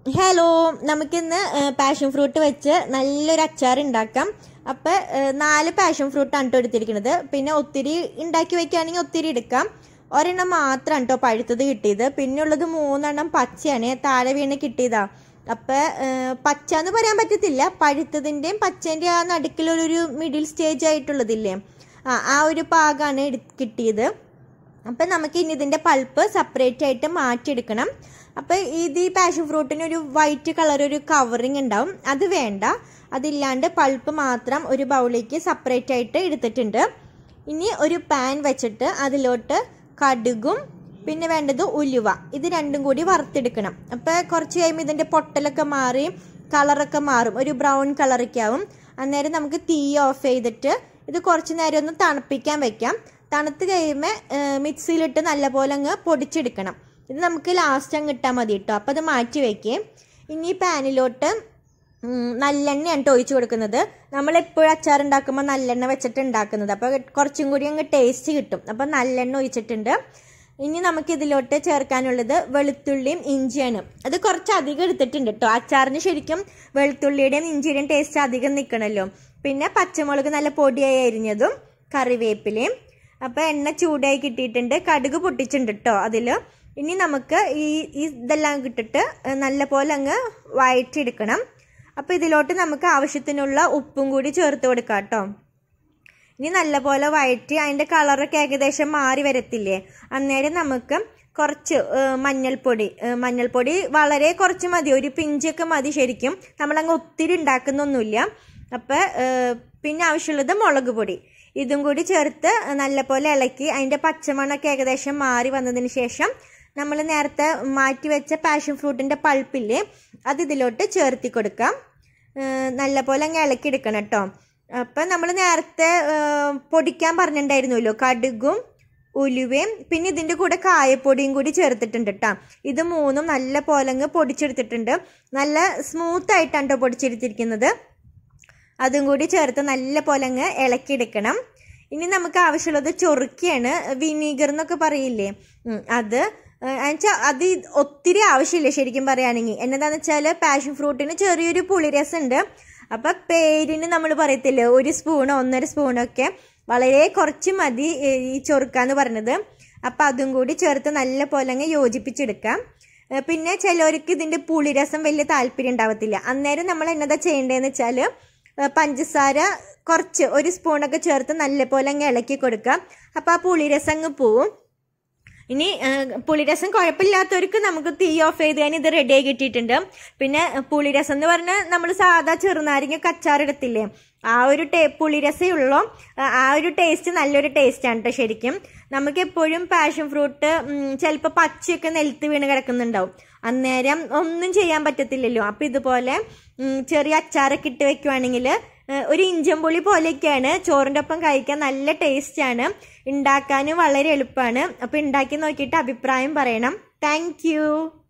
hello നമുക്കിന്ന് passion fruit വെച്ച് നല്ലൊരു അച്ചാർ ഉണ്ടാക്കാം അപ്പം നാല് പാഷൻ ഫ്രൂട്ടാണ് കേട്ടോ എടുത്തിരിക്കുന്നത് പിന്നെ ഒത്തിരി ഉണ്ടാക്കി വെക്കുകയാണെങ്കിൽ ഒത്തിരി എടുക്കാം ഒരെണ്ണം മാത്രമാണ് കേട്ടോ പഴുത്തത് കിട്ടിയത് പിന്നെ ഉള്ളത് മൂന്നെണ്ണം പച്ചയാണ് താഴെ വീണ് കിട്ടിയതാ അപ്പം പച്ച എന്ന് പറയാൻ പറ്റത്തില്ല പഴുത്തതിൻ്റെയും പച്ചേൻ്റെ ആ നടുക്കിലൊരു മിഡിൽ സ്റ്റേജ് ആയിട്ടുള്ളതില്ലേ ആ ആ ഒരു പാകമാണ് എടു കിട്ടിയത് അപ്പം നമുക്ക് ഇനി ഇതിൻ്റെ പൾപ്പ് സെപ്പറേറ്റ് ആയിട്ട് മാറ്റിയെടുക്കണം അപ്പം ഇത് ഈ പാഷൻ ഫ്രൂട്ടിന് ഒരു വൈറ്റ് കളർ ഒരു കവറിങ് ഉണ്ടാവും അത് വേണ്ട അതില്ലാണ്ട് പൾപ്പ് മാത്രം ഒരു ബൗളിലേക്ക് സെപ്പറേറ്റ് ആയിട്ട് എടുത്തിട്ടുണ്ട് ഇനി ഒരു പാൻ വെച്ചിട്ട് അതിലോട്ട് കടുകും പിന്നെ വേണ്ടത് ഉലുവ ഇത് രണ്ടും കൂടി വറുത്തെടുക്കണം അപ്പോൾ കുറച്ച് കഴിയുമ്പോൾ ഇതിൻ്റെ പൊട്ടലൊക്കെ മാറി കളറൊക്കെ മാറും ഒരു ബ്രൗൺ കളറൊക്കെ ആവും അന്നേരം നമുക്ക് തീ ഓഫ് ചെയ്തിട്ട് ഇത് കുറച്ച് നേരം ഒന്ന് തണുപ്പിക്കാൻ വെക്കാം തണുത്ത് കഴിയുമ്പോൾ മിക്സിയിലിട്ട് നല്ലപോലെ അങ്ങ് പൊടിച്ചെടുക്കണം ഇത് നമുക്ക് ലാസ്റ്റ് അങ്ങ് ഇട്ടാൽ മതി കേട്ടോ അപ്പോൾ അത് മാറ്റി വയ്ക്കേ ഇനി പാനിലോട്ട് നല്ലെണ്ണയാണ് കേട്ടോ ഒഴിച്ചു കൊടുക്കുന്നത് നമ്മൾ എപ്പോഴും അച്ചാർ ഉണ്ടാക്കുമ്പോൾ നല്ലെണ്ണ വെച്ചിട്ട് ഉണ്ടാക്കുന്നത് അപ്പോൾ കുറച്ചും കൂടി അങ്ങ് ടേസ്റ്റ് കിട്ടും അപ്പോൾ നല്ലെണ്ണ ഒഴിച്ചിട്ടുണ്ട് ഇനി നമുക്ക് ഇതിലോട്ട് ചേർക്കാനുള്ളത് വെളുത്തുള്ളിയും ഇഞ്ചിയാണ് അത് കുറച്ച് അധികം എടുത്തിട്ടുണ്ട് കേട്ടോ അച്ചാറിന് ശരിക്കും വെളുത്തുള്ളിയുടെയും ഇഞ്ചിയുടെയും ടേസ്റ്റ് അധികം നിൽക്കണമല്ലോ പിന്നെ പച്ചമുളക് നല്ല പൊടിയായി അരിഞ്ഞതും കറിവേപ്പിലയും അപ്പോൾ എണ്ണ ചൂടായി കിട്ടിയിട്ടുണ്ട് കടുക് പൊട്ടിച്ചിട്ടുണ്ട് കേട്ടോ അതിൽ ഇനി നമുക്ക് ഈ ഇതെല്ലാം ഇട്ടിട്ട് നല്ല പോലെ അങ്ങ് വഴറ്റിയെടുക്കണം അപ്പോൾ ഇതിലോട്ട് നമുക്ക് ആവശ്യത്തിനുള്ള ഉപ്പും കൂടി ചേർത്ത് കൊടുക്കാം കേട്ടോ ഇനി നല്ലപോലെ വഴറ്റി അതിൻ്റെ കളറൊക്കെ ഏകദേശം മാറി വരത്തില്ലേ അന്നേരം നമുക്ക് കുറച്ച് മഞ്ഞൾപ്പൊടി മഞ്ഞൾപ്പൊടി വളരെ കുറച്ച് മതി ഒരു പിഞ്ചൊക്കെ മതി ശരിക്കും നമ്മളങ്ങ് ഒത്തിരി ഉണ്ടാക്കുന്നൊന്നുമില്ല അപ്പം പിന്നെ ആവശ്യമുള്ളത് മുളക് പൊടി ഇതും കൂടി ചേർത്ത് നല്ലപോലെ ഇളക്കി അതിൻ്റെ പച്ചമണൊക്കെ ഏകദേശം മാറി വന്നതിന് ശേഷം നമ്മൾ നേരത്തെ മാറ്റി വെച്ച പാഷൻ ഫ്രൂട്ടിൻ്റെ പൾപ്പില്ലേ അത് ഇതിലോട്ട് ചേർത്തി കൊടുക്കാം നല്ലപോലെ അങ്ങ് ഇളക്കി എടുക്കണം കേട്ടോ അപ്പം നമ്മൾ നേരത്തെ പൊടിക്കാൻ പറഞ്ഞിട്ടുണ്ടായിരുന്നല്ലോ കടുകും ഉലുവയും പിന്നെ ഇതിൻ്റെ കൂടെ കായപ്പൊടിയും കൂടി ചേർത്തിട്ടുണ്ട് കേട്ടോ ഇത് മൂന്നും നല്ല പോലെ അങ്ങ് പൊടിച്ചെടുത്തിട്ടുണ്ട് നല്ല സ്മൂത്ത് ആയിട്ടാണ് കേട്ടോ പൊടിച്ചെടുത്തിരിക്കുന്നത് അതും കൂടി ചേർത്ത് നല്ല പോലെ അങ്ങ് ഇളക്കിയെടുക്കണം ഇനി നമുക്ക് ആവശ്യമുള്ളത് ചൊറുക്കിയാണ് വിനീഗർ എന്നൊക്കെ പറയില്ലേ അത് എന്നുവെച്ചാൽ അത് ഒത്തിരി ആവശ്യമില്ല ശരിക്കും പറയുകയാണെങ്കിൽ എന്നതാന്ന് വെച്ചാൽ പാഷൻ ഫ്രൂട്ടിന് ചെറിയൊരു പുളിരസം ഉണ്ട് അപ്പം പേരിന് നമ്മൾ പറയത്തില്ലേ ഒരു സ്പൂണോ ഒന്നര സ്പൂണൊക്കെ വളരെ കുറച്ച് മതി ഈ ചൊറുക്കാന്ന് പറഞ്ഞത് അപ്പം അതും കൂടി ചേർത്ത് നല്ല പോലെ അങ്ങ് യോജിപ്പിച്ചെടുക്കാം പിന്നെ ചിലവർക്ക് ഇതിൻ്റെ പുളിരസം വലിയ താല്പര്യം ഉണ്ടാവത്തില്ല അന്നേരം നമ്മൾ എന്നതാ ചെയ്യേണ്ടതെന്ന് വെച്ചാൽ പഞ്ചസാര കുറച്ച് ഒരു സ്പൂണൊക്കെ ചേർത്ത് നല്ലപോലെ അങ്ങ് ഇളക്കി കൊടുക്കാം അപ്പോൾ ആ പുളിരസം അങ്ങ് പോവും ഇനി പുളിരസം കുഴപ്പമില്ലാത്തവർക്ക് നമുക്ക് തീ ഓഫ് ചെയ്ത് കഴിഞ്ഞാൽ ഇത് റെഡി ആയി കിട്ടിയിട്ടുണ്ട് പിന്നെ പുളിരസം എന്ന് പറഞ്ഞാൽ നമ്മൾ സാധാ ചെറുനാരങ്ങ കച്ചാറിടത്തില്ലേ ആ ഒരു ടേ പുളിരസേ ഉള്ളൂ ആ ഒരു ടേസ്റ്റ് നല്ലൊരു ടേസ്റ്റാണ് കേട്ടോ ശരിക്കും നമുക്ക് എപ്പോഴും പാഷൻ ഫ്രൂട്ട് ചിലപ്പോൾ പച്ചയൊക്കെ നെൽത്ത് വീണ് കിടക്കുന്നുണ്ടാവും അന്നേരം ഒന്നും ചെയ്യാൻ പറ്റത്തില്ലല്ലോ അപ്പം ഇതുപോലെ ചെറിയ അച്ചാറൊക്കെ ഇട്ട് വെക്കുവാണെങ്കിൽ ഒരു ഇഞ്ചമ്പുളി പോലെയൊക്കെയാണ് ചോറിൻ്റെ ഒപ്പം കഴിക്കാൻ നല്ല ടേസ്റ്റാണ് ഉണ്ടാക്കാനും വളരെ എളുപ്പമാണ് അപ്പോൾ ഉണ്ടാക്കി നോക്കിയിട്ട് അഭിപ്രായം പറയണം താങ്ക്